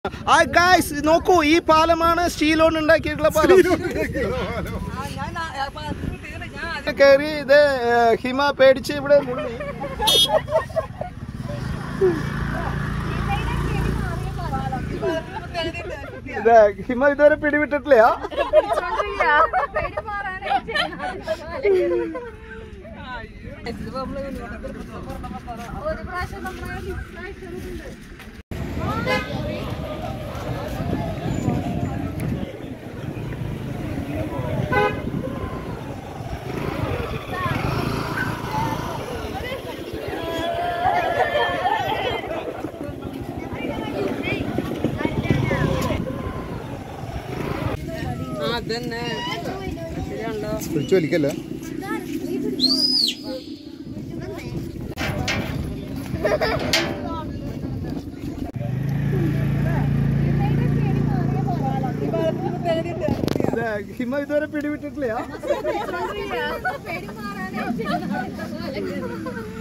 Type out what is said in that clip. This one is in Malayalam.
ആ ഗായ്സ് നോക്കൂ ഈ പാലമാണ് സ്റ്റീൽ കൊണ്ട് ഉണ്ടാക്കിയിട്ടുള്ള പാലം കയറി ഇത് ഏ, ഹിമ പേടിച്ച് ഇവിടെ മുങ്ങി. ഇത് ഹിമ ഇതുവരെ പിടിവിട്ടിട്ടില്ല ഒരു പ്രാവശ്യം നമ്മളെ പിടിച്ചു വലിക്കല്ലേ ഇത് ഹിമ ഇതുവരെ പിടിവിട്ടിട്ടില്ല പേടി മാറാനായിട്ട്